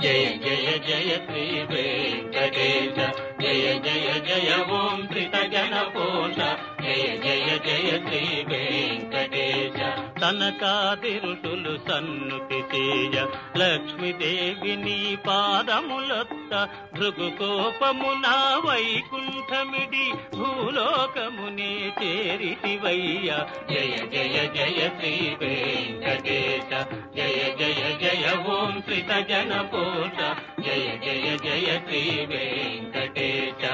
జయ జయ జయ శ్రీ వెంకటేశ జయ జయ జయ ఓం శ్రీత జనపోష జయ జయ జయ శ్రీ వెంకటేశ తనకాది ఋషులు సన్నుతి చేయ లక్ష్మీదేవిని పాదములొత్త భృగు కోపమున వైకుంఠమిడి భూలోకమునే చేరితివయ్య జయ జయ జయ శ్రీ వెంకటేశ జయ జయ జయ ఓం శ్రీత జనపోష జయ జయ జయ శ్రీ వెంకటేశ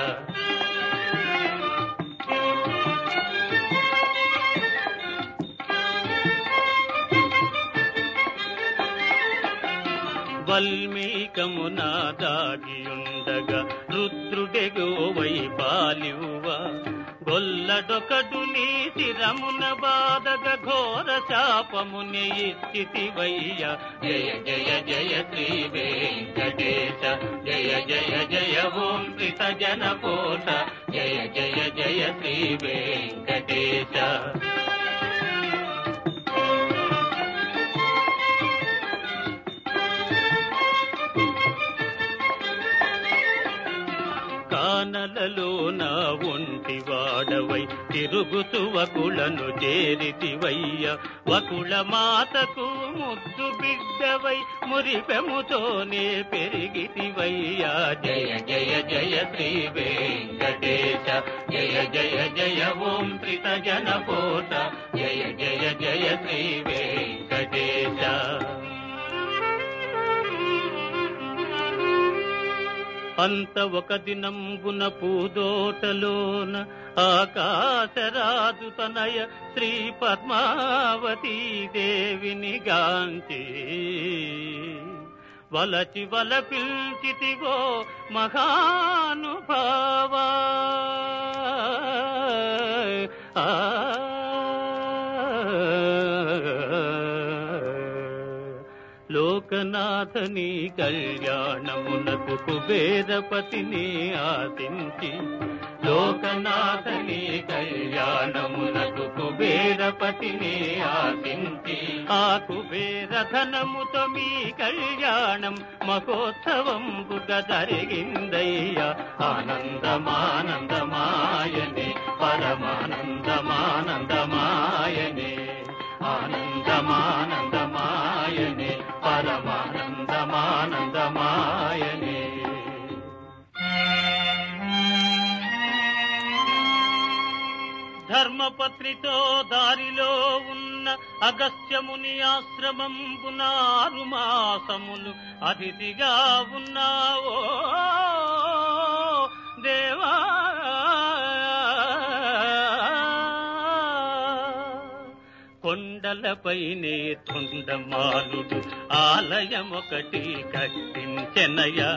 వల్మీకమున దాగియుండగా రుద్రుడెగోవై పాలివ్వ గొల్లడొకడు నీ శిరమున బాధగ ఘోర శాపముని ఇచ్చితివయ్య జయ జయ జయ శ్రీ వెంకటేశ జయ జయ జయ ఓం శ్రీత జనపోష జయ జయ జయ శ్రీ వెంకటేశ కానలలో నా ఒంటి వాడవై తిరుగుతు వకులను చేరితివయ్య వకుల మాతకు ముద్దు బిడ్డవై మురిపెముతోనే పెరిగితివయ్య జయ జయ జయ శ్రీ వెంకటేశ జయ జయ జయ ఓం త్రిత జనపోట జయ జయ జయ శ్రీ వెంకటేశ అంత ఒక దినంబున పూదోటలోన ఆకాశరాజు తనయ శ్రీ పద్మావతీ దేవిని గాంచి వలచి వల పిల్చితివో మహానుభావా ఆ లోకనాథని కళ్యాణమునకు కుబేరపతిని ఆశించి లోకనాథని కళ్యాణమునకు కుబేరపతిని ఆశించి ఆ కుబేర ధనముతో మీ కళ్యాణం మహోత్సవంబుగా జరిగిందయ్యా ఆనందమానందమాయనే పరమానందమానందమాయనే ఆనందమానందమాయనే పరమానందమానందమాయనే ధర్మపత్రితో దారిలో ఉన్న అగస్త్యముని ఆశ్రమంబున ఆరు మాసములు అతిథిగా ఉన్నావో దేవా కొండలపైనే తొండమానుడు ఆలయమొకటి కట్టించెనయా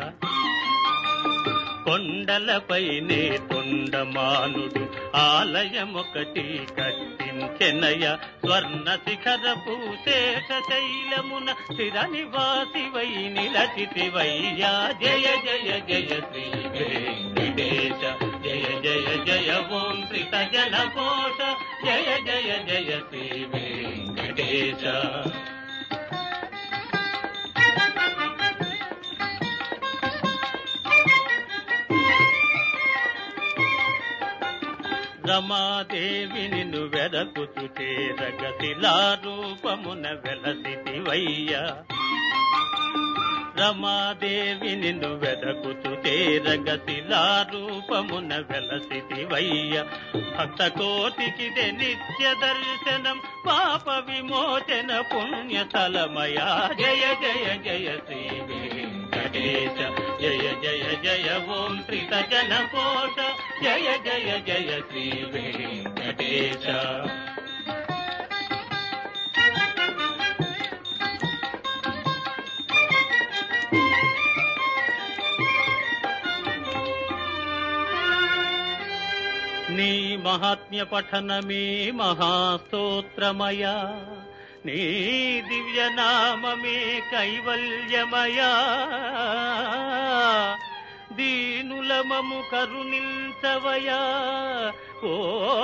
కొండలపైనే తొండమానుడు ఆలయమొకటి కట్టించెనయ స్వర్ణ శిఖరపు శేష శైలమున స్థిర నివాసివై నిలచితివయ్యా జయ జయ జయ శ్రీ వెంకటేశ జయ జయ జయ ఓం శ్రీత జనకోశ జయ జయ జయ శ్రీ వెంకటేశ రమాదేవి నిన్ను వెదకుతు చేరగ శిలారూపమున వెలసితివయ్యా రమాదేవి నిన్ను వెదకుతు చేరగ శిలారూపమున వెలసితివయ్య భక్త కోటికిదే నిత్య దర్శనం పాప విమోచన పుణ్య తలమయా జయ జయ జయ శ్రీ వెంకటేశ జయ జయ జయ ఓం శ్రీత జన కోశ జయ జయ జయ శ్రీ వెంకటేశ నీ మహాత్మ్య పఠనమే మహాస్తోత్రమయా నీ దివ్య నామమే కైవల్యమయా దీనులమము కరుణించవయా ఓ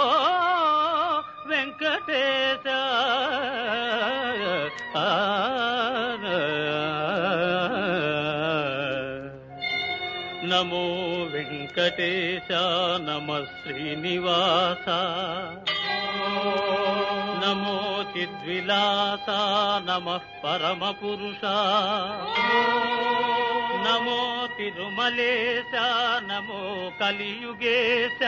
వెంకటేశ ఆ నమో వెంకటేశ నమ శ్రీనివాస నమో చిద్విలాస నమ పరమ పురుష నమో తిరుమలేశ నమో కలియుగేశ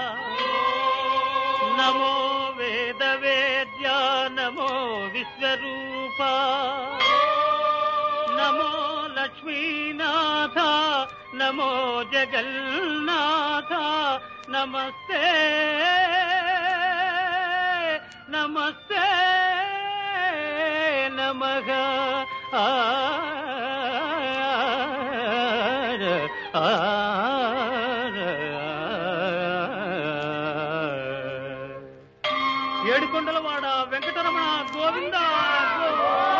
నమో వేద వేద్య నమో విశ్వరూప నమో లక్ష్మీనాథ నమో జగన్నాథ నమస్తే నమస్తే నమః ఆ ఆ ఏడుకొండలవాడ వెంకటరమణ గోవింద గోవింద